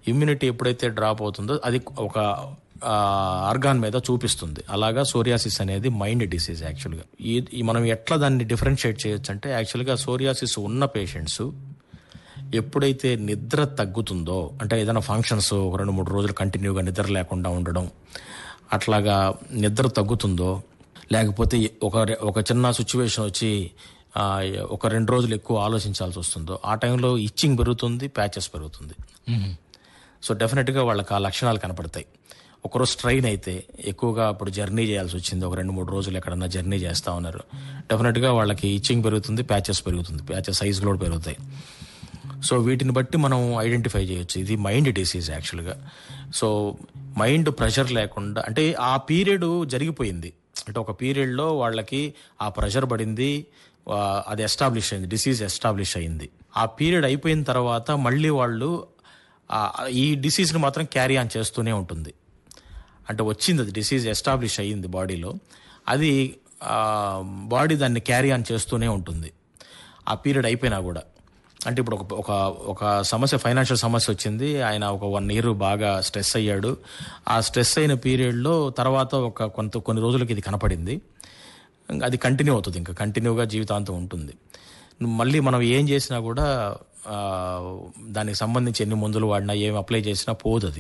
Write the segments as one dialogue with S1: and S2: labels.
S1: Immunity ఎప్పుడైతే drop అవుతుందో అది ఒక ఆర్గాన్ మీద చూపిస్తుంది అలాగా సోరియాసిస్ అనేది మైండ్ డిసీజ్ యాక్చువల్గా ఈ ఈ మనం ఎట్లా దాన్ని డిఫరెన్షియేట్ చేయొచ్చు అంటే యాక్చువల్గా సోరియాసిస్ ఉన్న పేషెంట్స్ ఎప్పుడైతే నిద్ర తగ్గుతుందో అంటే ఏదైనా ఫంక్షన్స్ ఒక రెండు మూడు రోజులు కంటిన్యూగా నిద్ర లేకుండా ఉండడం అట్లాగా నిద్ర తగ్గుతుందో లేకపోతే ఒక ఒక చిన్న సిచ్యువేషన్ వచ్చి ఆ, ఒక రెండు రోజులు ఎక్కువ ఆలోచించాల్సి వస్తుందో ఆ టైంలో ఇచ్చింగ్ పెరుగుతుంది ప్యాచెస్ పెరుగుతుంది సో డెఫినెట్గా వాళ్ళకి ఆ లక్షణాలు కనపడతాయి ఒకరోజు స్ట్రైన్ అయితే ఎక్కువగా ఇప్పుడు జర్నీ చేయాల్సి వచ్చింది ఒక రెండు మూడు రోజులు ఎక్కడన్నా జర్నీ చేస్తూ ఉన్నారు డెఫినెట్గా వాళ్ళకి ఇచ్చింగ్ పెరుగుతుంది ప్యాచెస్ పెరుగుతుంది ప్యాచెస్ సైజ్ కూడా పెరుగుతాయి సో వీటిని బట్టి మనం ఐడెంటిఫై చేయొచ్చు ఇది మైండ్ డిసీజ్ యాక్చువల్గా సో మైండ్ ప్రెషర్ లేకుండా అంటే ఆ పీరియడ్ జరిగిపోయింది అంటే ఒక పీరియడ్లో వాళ్ళకి ఆ ప్రెషర్ పడింది ఆ, అది ఎస్టాబ్లిష్ అయింది డిసీజ్ ఎస్టాబ్లిష్ అయింది ఆ పీరియడ్ అయిపోయిన తర్వాత మళ్ళీ వాళ్ళు ఆ, ఈ డిసీజ్ని మాత్రం క్యారీ ఆన్ చేస్తూనే ఉంటుంది అంటే వచ్చింది అది డిసీజ్ ఎస్టాబ్లిష్ అయ్యింది బాడీలో అది బాడీ దాన్ని క్యారీ ఆన్ చేస్తూనే ఉంటుంది ఆ పీరియడ్ అయిపోయినా కూడా అంటే ఇప్పుడు ఒక ఒక ఒక సమస్య ఫైనాన్షియల్ సమస్య వచ్చింది ఆయన ఒక వన్ ఇయర్ బాగా స్ట్రెస్ అయ్యాడు ఆ స్ట్రెస్ అయిన పీరియడ్లో తర్వాత ఒక కొంత కొన్ని రోజులకి ఇది కనపడింది ఇంకా అది కంటిన్యూ అవుతుంది ఇంకా కంటిన్యూగా జీవితాంతం ఉంటుంది మళ్ళీ మనం ఏం చేసినా కూడా ఆ, దానికి సంబంధించి ఎన్ని మందులు వాడినా ఏం అప్లై చేసినా పోదు అది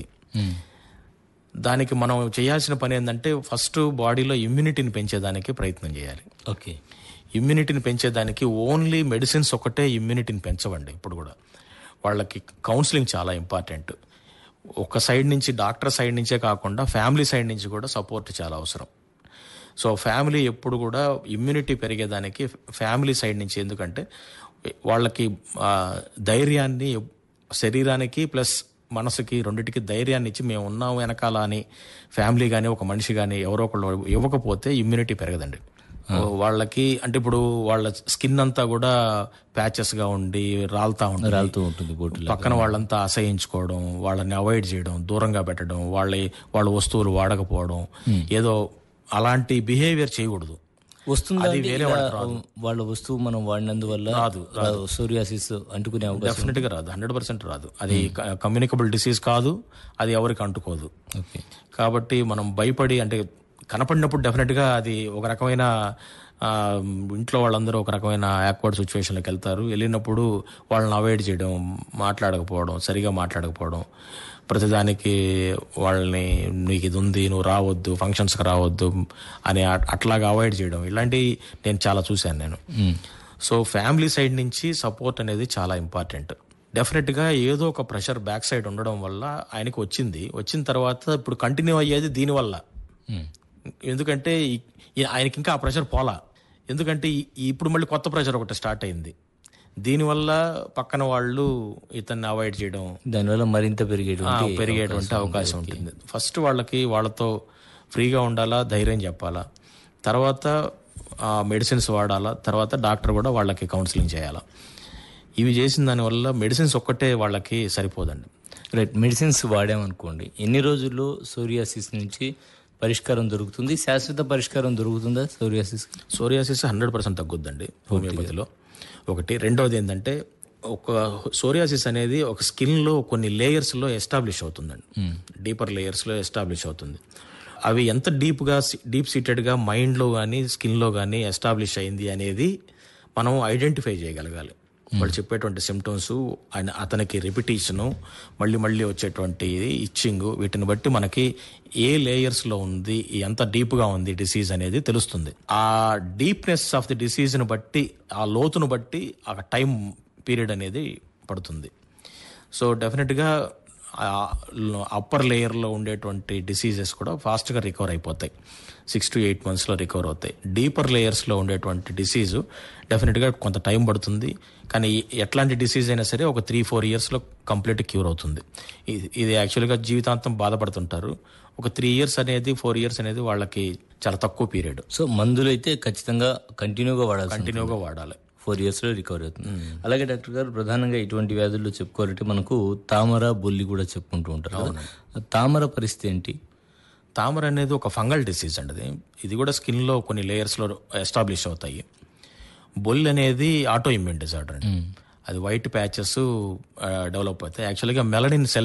S1: దానికి మనం చేయాల్సిన పని ఏంటంటే ఫస్ట్ బాడీలో ఇమ్యూనిటీని పెంచేదానికి ప్రయత్నం చేయాలి
S2: ఓకే
S1: ఇమ్యూనిటీని పెంచేదానికి ఓన్లీ మెడిసిన్స్ ఒకటే ఇమ్యూనిటీని పెంచవండి ఇప్పుడు కూడా వాళ్ళకి కౌన్సిలింగ్ చాలా ఇంపార్టెంట్ ఒక సైడ్ నుంచి డాక్టర్ సైడ్ నుంచే కాకుండా ఫ్యామిలీ సైడ్ నుంచి కూడా సపోర్ట్ చాలా అవసరం సో ఫ్యామిలీ ఎప్పుడు కూడా ఇమ్యూనిటీ పెరిగేదానికి ఫ్యామిలీ సైడ్ నుంచి ఎందుకంటే వాళ్ళకి ఆ, ధైర్యాన్ని శరీరానికి ప్లస్ మనసుకి రెండిటికి ధైర్యాన్ని ఇచ్చి మేము ఉన్నాం వెనకాల అని ఫ్యామిలీ కానీ ఒక మనిషి కానీ ఎవరో ఒకళ్ళు ఇవ్వకపోతే ఇమ్యూనిటీ పెరగదండి వాళ్ళకి అంటే ఇప్పుడు వాళ్ళ స్కిన్ అంతా కూడా ప్యాచెస్ గా ఉండి రాలుతా ఉంటుంది
S2: రాలుతూ ఉంటుంది బోటులో
S1: పక్కన వాళ్ళంతా అసహించుకోవడం వాళ్ళని అవాయిడ్ చేయడం దూరంగా పెట్టడం వాళ్ళ వాళ్ళ వస్తువులు వాడకపోవడం ఏదో అలాంటి బిహేవియర్ చేయకూడదు
S2: వస్తుందా
S1: అది
S2: అండి?
S1: వేరే
S2: ఇలా
S1: వాళ్ళకి రాదు.
S2: వాళ్ళ వస్తువు మనం వాడినందువల్ల
S1: రాదు,
S2: సోరియాసిస్ అంటుకునే అవకాశం
S1: డెఫినెట్ గా రాదు హండ్రెడ్ పర్సెంట్ రాదు అది కమ్యూనికబుల్ డిసీజ్ కాదు అది ఎవరికి అంటుకోదు
S2: ఓకే
S1: కాబట్టి మనం భయపడి అంటే కనపడినప్పుడు డెఫినెట్గా అది ఒక రకమైన ఆ, ఇంట్లో వాళ్ళందరూ ఒక రకమైన యాక్వర్డ్ సిచ్యువేషన్లోకి వెళ్తారు వెళ్ళినప్పుడు వాళ్ళని అవాయిడ్ చేయడం మాట్లాడకపోవడం సరిగా మాట్లాడకపోవడం ప్రతిదానికి వాళ్ళని నీకు ఇది ఉంది నువ్వు రావద్దు ఫంక్షన్స్కి రావద్దు అని అ- అట్లాగా అవాయిడ్ చేయడం ఇలాంటివి నేను చాలా చూశాను నేను సో ఫ్యామిలీ సైడ్ నుంచి సపోర్ట్ అనేది చాలా ఇంపార్టెంట్ డెఫినెట్గా ఏదో ఒక ప్రెషర్ బ్యాక్ సైడ్ ఉండడం వల్ల ఆయనకి వచ్చింది వచ్చిన తర్వాత ఇప్పుడు కంటిన్యూ అయ్యేది దీనివల్ల ఎందుకంటే ఈ- ఈ- ఆయనకి ఇంకా ఆ ప్రెషర్ పోలా ఎందుకంటే ఈ- ఈ- ఇప్పుడు మళ్ళీ కొత్త ప్రెషర్ ఒకటి స్టార్ట్ అయింది దీనివల్ల పక్కన వాళ్ళు ఇతన్ని అవాయిడ్ చేయడం
S2: దానివల్ల మరింత
S1: ఆ,
S2: పెరిగేటువంటి
S1: పెరిగేటువంటి అవకాశం ఉంటుంది ఫస్ట్ వాళ్ళకి వాళ్ళతో ఫ్రీగా ఉండాలా ధైర్యం చెప్పాలా తర్వాత మెడిసిన్స్ వాడాలా తర్వాత డాక్టర్ కూడా వాళ్ళకి కౌన్సిలింగ్ చేయాలా ఇవి చేసిన దానివల్ల మెడిసిన్స్ ఒక్కటే వాళ్ళకి సరిపోదండి
S2: రైట్ మెడిసిన్స్ వాడామనుకోండి ఎన్ని రోజుల్లో సోరియాసిస్ నుంచి పరిష్కారం దొరుకుతుంది శాశ్వత పరిష్కారం దొరుకుతుందా సోరియాసిస్
S1: సోరియాసిస్ హండ్రెడ్ పర్సెంట్ తగ్గుద్దండి హోమియోపతిలో ఒకటి రెండవది ఏంటంటే ఒక సోరియాసిస్ అనేది ఒక స్కిన్లో కొన్ని లేయర్స్లో ఎస్టాబ్లిష్ అవుతుందండి డీపర్ లేయర్స్లో ఎస్టాబ్లిష్ అవుతుంది అవి ఎంత డీప్గా డీప్ సీటెడ్గా మైండ్లో కానీ స్కిన్లో కానీ ఎస్టాబ్లిష్ అయింది అనేది మనం ఐడెంటిఫై చేయగలగాలి వాళ్ళు చెప్పేటువంటి సిమ్టమ్స్ ఆయన అతనికి రిపిటేషను మళ్ళీ మళ్ళీ వచ్చేటువంటి ఇచ్చింగ్ వీటిని బట్టి మనకి ఏ లేయర్స్లో ఉంది ఎంత డీప్గా ఉంది డిసీజ్ అనేది తెలుస్తుంది ఆ డీప్నెస్ ఆఫ్ ది డిసీజ్ని బట్టి ఆ లోతును బట్టి ఆ టైం పీరియడ్ అనేది పడుతుంది సో డెఫినెట్గా అప్పర్ లేయర్లో ఉండేటువంటి డిసీజెస్ కూడా ఫాస్ట్గా రికవర్ అయిపోతాయి సిక్స్ టు ఎయిట్ మంత్స్లో రికవర్ అవుతాయి డీపర్ లేయర్స్లో ఉండేటువంటి డిసీజు డెఫినెట్గా కొంత టైం పడుతుంది కానీ ఎట్లాంటి డిసీజ్ అయినా సరే ఒక త్రీ ఫోర్ ఇయర్స్లో కంప్లీట్ క్యూర్ అవుతుంది ఇది ఇది యాక్చువల్గా జీవితాంతం బాధపడుతుంటారు ఒక త్రీ ఇయర్స్ అనేది ఫోర్ ఇయర్స్ అనేది వాళ్ళకి చాలా తక్కువ పీరియడ్
S2: సో మందులు అయితే ఖచ్చితంగా కంటిన్యూగా వాడాల్సి
S1: కంటిన్యూగా వాడాలి
S2: ఫోర్ ఇయర్స్ లో రికవర్ అవుతుంది అలాగే డాక్టర్ గారు ప్రధానంగా ఇటువంటి వ్యాధుల్లో చెప్పుకోవాలంటే మనకు తామర బొల్లి కూడా చెప్పుకుంటూ ఉంటారు కదా. తామర పరిస్థితి ఏంటి
S1: తామర అనేది ఒక ఫంగల్ డిసీజ్ అండి అది ఇది కూడా స్కిన్లో కొన్ని లేయర్స్లో ఎస్టాబ్లిష్ అవుతాయి బొల్ అనేది ఆటో ఇమ్యూన్ డిజార్డర్ అండి అది వైట్ ప్యాచెస్ డెవలప్ అవుతాయి యాక్చువల్గా మెలనిన్ సెల్